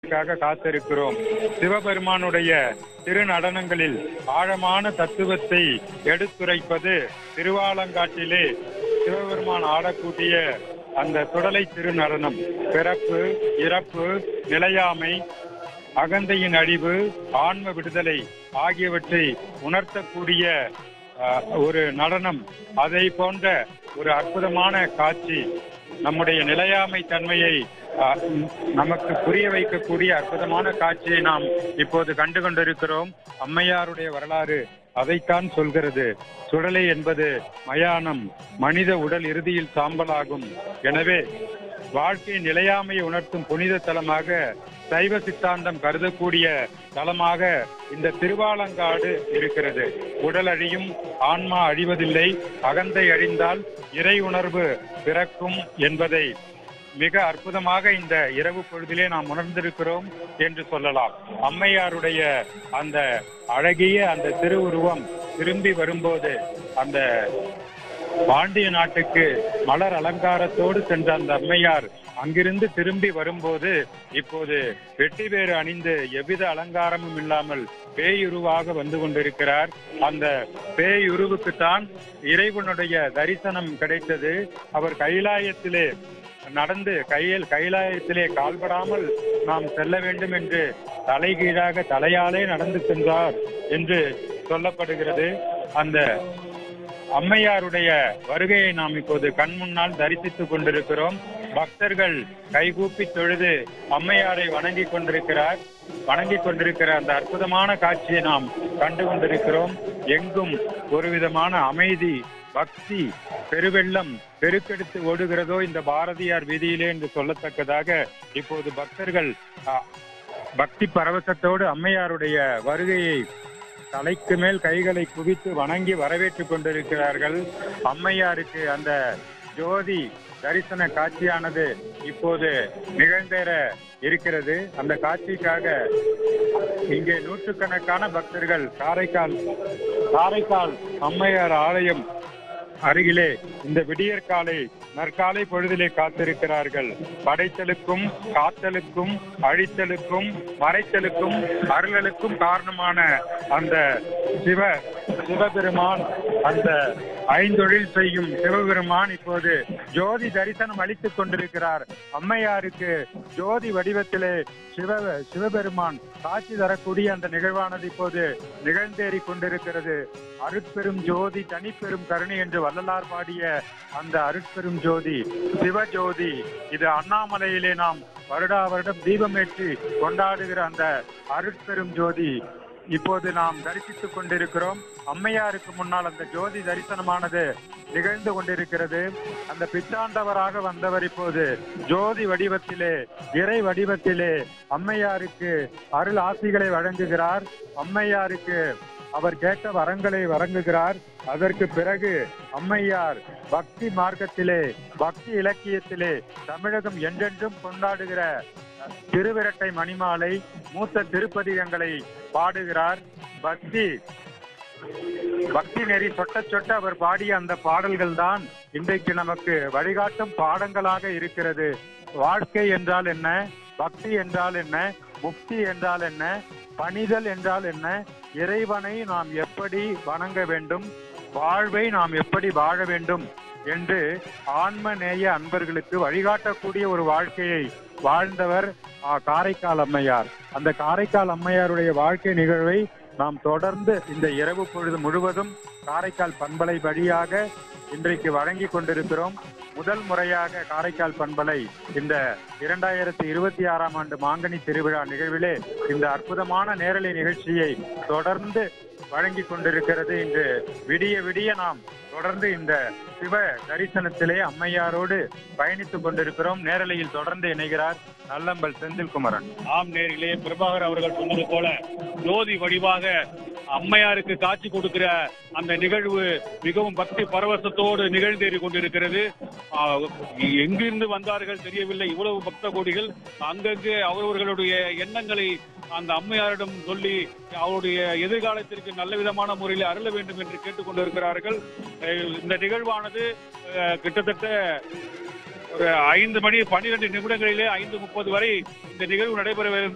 காட்சிக்காக காத்திருக்கிறோம் சிவபெருமானுடைய திருநடனங்களில் ஆழமான தத்துவத்தை எடுத்துரைப்பது திருவாலங்காட்டிலே சிவபெருமான் ஆடக்கூடிய அந்த சுடலை திருநடனம் பிறப்பு இறப்பு நிலையாமை அகந்தையின் அழிவு ஆன்ம விடுதலை ஆகியவற்றை உணர்த்தக்கூடிய அஹ், ஒரு நடனம் அதை போன்ற ஒரு அற்புதமான காட்சி நம்முடைய நிலையாமை தன்மையை அஹ், ம், நமக்கு புரிய வைக்கக்கூடிய அற்புதமான காட்சியை நாம் இப்போது கண்டு கொண்டிருக்கிறோம் அம்மையாருடைய வரலாறு அதைத்தான் சொல்கிறது சுடலை என்பது மயானம் மனித உடல் இறுதியில் சாம்பலாகும் எனவே வாழ்க்கை நிலையாமையை உணர்த்தும் புனித தலமாக சைவ சித்தாந்தம் கருதக்கூடிய தலமாக இந்த திருவாலங்காடு இருக்கிறது உடல் அழியும் ஆன்மா அழிவதில்லை அகந்தை அழிந்தால் இறை உணர்வு பிறக்கும் என்பதை மிக அற்புதமாக இந்த இரவு பொழுதிலே நாம் உணர்ந்திருக்கிறோம் என்று சொல்லலாம் அம்மையாருடைய அந்த அழகிய அந்த திருவுருவம் திரும்பி வரும்போது அந்த பாண்டிய நாட்டுக்கு மலர் அலங்காரத்தோடு சென்ற அந்த அம்மையார் அங்கிருந்து திரும்பி வரும்போது இப்போது வெட்டி வேறு அணிந்து எவ்வித அலங்காரமும் இல்லாமல் பேயுருவாக வந்து கொண்டிருக்கிறார் அந்த பேயுருவுக்குத்தான் இறைவனுடைய தரிசனம் கிடைத்தது அவர் கைலாயத்திலே நடந்து கையில் கைலாயத்திலே கால்படாமல் நாம் செல்ல வேண்டும் என்று தலைகீழாக தலையாலே நடந்து சென்றார் என்று சொல்லப்படுகிறது அந்த அம்மையாருடைய வருகையை நாம் இப்போது கண் முன்னால் தரிசித்துக் கொண்டிருக்கிறோம் பக்தர்கள் கைகூப்பி தொழுது அம்மையாரை வணங்கி கொண்டிருக்கிறார் வணங்கி கொண்டிருக்கிற அந்த அற்புதமான காட்சியை நாம் கண்டு கொண்டிருக்கிறோம் எங்கும் ஒரு விதமான அமைதி பக்தி பெருவெள்ளம் பெருக்கெடுத்து ஓடுகிறதோ இந்த பாரதியார் வீதியிலே என்று சொல்லத்தக்கதாக இப்போது பக்தர்கள் அ, பக்தி பரவசத்தோடு அம்மையாருடைய வருகையை தலைக்கு மேல் கைகளை குவித்து வணங்கி வரவேற்றுக் கொண்டிருக்கிறார்கள் அம்மையாருக்கு அந்த ஜோதி தரிசன காட்சியானது இப்போது நிகழ்ந்தேற இருக்கிறது அந்த காட்சிக்காக இங்கே நூற்றுக்கணக்கான பக்தர்கள் காரைக்கால் காரைக்கால் அம்மையார் ஆலயம் அருகிலே இந்த விடியற்காலை நற்காலை பொழுதிலே காத்திருக்கிறார்கள் படைத்தலுக்கும் காத்தலுக்கும் அழித்தலுக்கும் மறைத்தலுக்கும் அருளலுக்கும் காரணமான அந்த சிவ சிவபெருமான் அந்த ஐந்தொழில் செய்யும் சிவபெருமான் இப்போது ஜோதி தரிசனம் அளித்துக் கொண்டிருக்கிறார் அம்மையாருக்கு ஜோதி வடிவத்திலே சிவ சிவபெருமான் காட்சி தரக்கூடிய அந்த நிகழ்வானது இப்போது நிகழ்ந்தேறி கொண்டிருக்கிறது அருட்பெரும் ஜோதி தனிப்பெரும் கருணை என்று வள்ளலார் பாடிய அந்த அருட்பெரும் ஜோதி சிவஜோதி இது அண்ணாமலையிலே நாம் வருடா வருடம் தீபமேற்றி கொண்டாடுகிற அந்த அருட்பெரும் ஜோதி இப்போது நாம் தரிசித்துக் கொண்டிருக்கிறோம் அம்மையாருக்கு முன்னால் அந்த ஜோதி தரிசனமானது நிகழ்ந்து கொண்டிருக்கிறது அந்த பிச்சாண்டவராக வந்தவர் இப்போது ஜோதி வடிவத்திலே இறை வடிவத்திலே அம்மையாருக்கு அருள் ஆசிகளை வழங்குகிறார் அம்மையாருக்கு அவர் கேட்ட வரங்களை வழங்குகிறார் அதற்கு பிறகு அம்மையார் பக்தி மார்க்கத்திலே பக்தி இலக்கியத்திலே தமிழகம் என்றென்றும் கொண்டாடுகிற திருவிரட்டை மணிமாலை மூத்த திருப்பதிகங்களை பாடுகிறார் பக்தி பக்தி நெறி சொட்ட சொட்ட அவர் பாடிய அந்த பாடல்கள் தான் இன்றைக்கு நமக்கு வழிகாட்டும் பாடங்களாக இருக்கிறது வாழ்க்கை என்றால் என்ன பக்தி என்றால் என்ன முக்தி என்றால் என்ன பணிதல் என்றால் என்ன இறைவனை நாம் எப்படி வணங்க வேண்டும் வாழ்வை நாம் எப்படி வாழ வேண்டும் என்று ஆன்ம நேய அன்பர்களுக்கு வழிகாட்டக்கூடிய ஒரு வாழ்க்கையை வாழ்ந்தவர் ஆ, காரைக்கால் அம்மையார் அந்த காரைக்கால் அம்மையாருடைய வாழ்க்கை நிகழ்வை நாம் தொடர்ந்து இந்த இரவு பொழுது முழுவதும் காரைக்கால் பண்பலை வழியாக இன்றைக்கு வழங்கி கொண்டிருக்கிறோம் முதல் முறையாக காரைக்கால் பண்பலை இந்த இரண்டாயிரத்தி இருபத்தி ஆறாம் ஆண்டு மாங்கனி திருவிழா நிகழ்விலே இந்த அற்புதமான நேரலை நிகழ்ச்சியை தொடர்ந்து வழங்கி கொண்டிருக்கிறது இன்று விடிய விடிய நாம் தொடர்ந்து இந்த சிவ தரிசனத்திலே அம்மையாரோடு பயணித்துக் கொண்டிருக்கிறோம் நேரலையில் தொடர்ந்து இணைகிறார் நல்லம்பல் செந்தில்குமரன் ஆம் நேரிலே பிரபாகர் அவர்கள் சொன்னது போல ஜோதி வடிவாக அம்மையாருக்கு காட்சி கொடுக்கிற அந்த நிகழ்வு மிகவும் பக்தி பரவசத்தோடு நிகழ்ந்தேறி கொண்டிருக்கிறது ஆ, எங்கிருந்து வந்தார்கள் தெரியவில்லை இவ்வளவு பக்த கோடிகள் அங்கங்கே அவரவர்களுடைய எண்ணங்களை அந்த அம்மையாரிடம் சொல்லி அவருடைய எதிர்காலத்திற்கு நல்ல விதமான முறையில் அருள வேண்டும் என்று கேட்டுக்கொண்டிருக்கிறார்கள் அஹ் இந்த நிகழ்வானது அஹ், கிட்டத்தட்ட ஒரு ஐந்து மணி பன்னிரண்டு நிமிடங்களிலே ஐந்து முப்பது வரை இந்த நிகழ்வு நடைபெற